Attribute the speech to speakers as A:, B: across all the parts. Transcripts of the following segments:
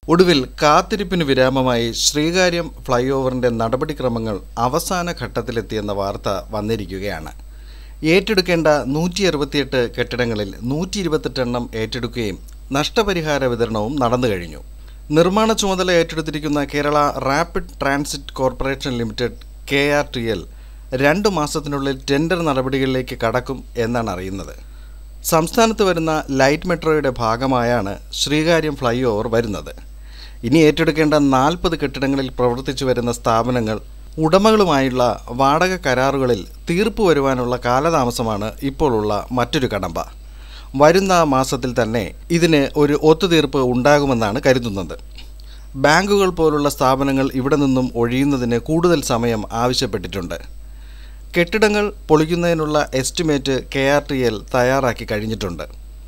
A: ഒടുവിൽ കാത്തിരിപ്പിന് വിരാമമായി ശ്രീകാര്യം ഫ്ലൈ ഓവറിൻ്റെ നടപടിക്രമങ്ങൾ അവസാന ഘട്ടത്തിലെത്തിയെന്ന വാർത്ത വന്നിരിക്കുകയാണ് ഏറ്റെടുക്കേണ്ട നൂറ്റി അറുപത്തിയെട്ട് കെട്ടിടങ്ങളിൽ നൂറ്റി ഇരുപത്തെട്ട് എണ്ണം ഏറ്റെടുക്കുകയും നഷ്ടപരിഹാര വിതരണവും നടന്നു കഴിഞ്ഞു നിർമ്മാണ ചുമതല ഏറ്റെടുത്തിരിക്കുന്ന Kerala rapid transit corporation limited K R T L രണ്ട് മാസത്തിനുള്ളിൽ ടെൻഡർ നടപടികളിലേക്ക് കടക്കും എന്നാണ് അറിയുന്നത് സംസ്ഥാനത്ത് വരുന്ന ലൈറ്റ് മെട്രോയുടെ ഭാഗമായാണ് ശ്രീകാര്യം ഫ്ലൈ ഓവർ വരുന്നത് ഇനി ഏറ്റെടുക്കേണ്ട നാൽപ്പത് കെട്ടിടങ്ങളിൽ പ്രവർത്തിച്ചു വരുന്ന സ്ഥാപനങ്ങൾ ഉടമകളുമായുള്ള വാടക കരാറുകളിൽ തീർപ്പ് വരുവാനുള്ള കാലതാമസമാണ് ഇപ്പോഴുള്ള മറ്റൊരു കടമ്പ വരുന്ന മാസത്തിൽ തന്നെ ഇതിന് ഒരു ഒത്തുതീർപ്പ് ഉണ്ടാകുമെന്നാണ് കരുതുന്നത് ബാങ്കുകൾ പോലുള്ള സ്ഥാപനങ്ങൾ ഇവിടെ നിന്നും ഒഴിയുന്നതിന് കൂടുതൽ സമയം ആവശ്യപ്പെട്ടിട്ടുണ്ട് കെട്ടിടങ്ങൾ പൊളിക്കുന്നതിനുള്ള estimate K R T L തയ്യാറാക്കി കഴിഞ്ഞിട്ടുണ്ട്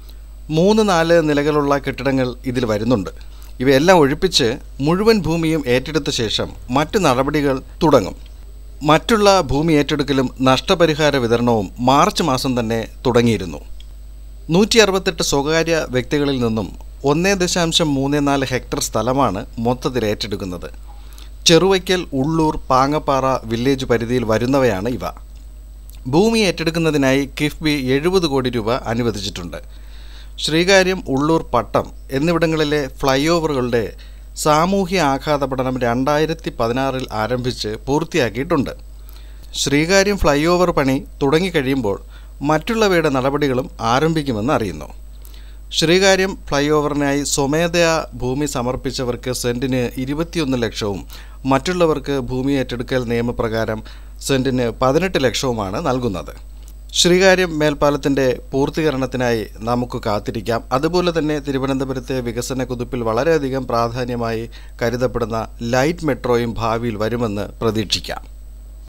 A: മൂന്ന് നാല് നിലകളുള്ള കെട്ടിടങ്ങൾ ഇതിൽ വരുന്നുണ്ട് ഇവയെല്ലാം ഒഴിപ്പിച്ച് മുഴുവൻ ഭൂമിയും ഏറ്റെടുത്ത ശേഷം മറ്റു നടപടികൾ തുടങ്ങും മറ്റുള്ള ഭൂമി ഏറ്റെടുക്കലും നഷ്ടപരിഹാര വിതരണവും മാർച്ച് മാസം തന്നെ തുടങ്ങിയിരുന്നു നൂറ്റി അറുപത്തെട്ട് സ്വകാര്യ വ്യക്തികളിൽ നിന്നും ഒന്നേ ദശാംശം മൂന്ന് നാല് ഹെക്ടർ സ്ഥലമാണ് മൊത്തത്തിൽ ഏറ്റെടുക്കുന്നത് ചെറുവയ്ക്കൽ ഉള്ളൂർ പാങ്ങപ്പാറ വില്ലേജ് പരിധിയിൽ വരുന്നവയാണ് ഇവ ഭൂമി ഏറ്റെടുക്കുന്നതിനായി കിഫ്ബി എഴുപത് കോടി രൂപ അനുവദിച്ചിട്ടുണ്ട് ശ്രീകാര്യം ഉള്ളൂർ പട്ടം എന്നിവിടങ്ങളിലെ ഫ്ലൈ ഓവറുകളുടെ സാമൂഹ്യ ആഘാത പഠനം രണ്ടായിരത്തി പതിനാറിൽ ആരംഭിച്ച് പൂർത്തിയാക്കിയിട്ടുണ്ട് ശ്രീകാര്യം ഫ്ലൈ ഓവർ പണി തുടങ്ങിക്കഴിയുമ്പോൾ മറ്റുള്ളവയുടെ നടപടികളും ആരംഭിക്കുമെന്ന് അറിയുന്നു ശ്രീകാര്യം ഫ്ലൈ ഓവറിനായി സ്വമേധയാ ഭൂമി സമർപ്പിച്ചവർക്ക് സെൻറ്റിന് ഇരുപത്തിയൊന്ന് ലക്ഷവും മറ്റുള്ളവർക്ക് ഭൂമി ഏറ്റെടുക്കൽ നിയമപ്രകാരം സെൻറ്റിന് പതിനെട്ട് ലക്ഷവുമാണ് നൽകുന്നത് ശ്രീകാര്യം മേൽപ്പാലത്തിൻ്റെ പൂർത്തീകരണത്തിനായി നമുക്ക് കാത്തിരിക്കാം അതുപോലെ തന്നെ തിരുവനന്തപുരത്തെ വികസന കുതിപ്പിൽ വളരെയധികം പ്രാധാന്യമായി കരുതപ്പെടുന്ന ലൈറ്റ് മെട്രോയും ഭാവിയിൽ വരുമെന്ന് പ്രതീക്ഷിക്കാം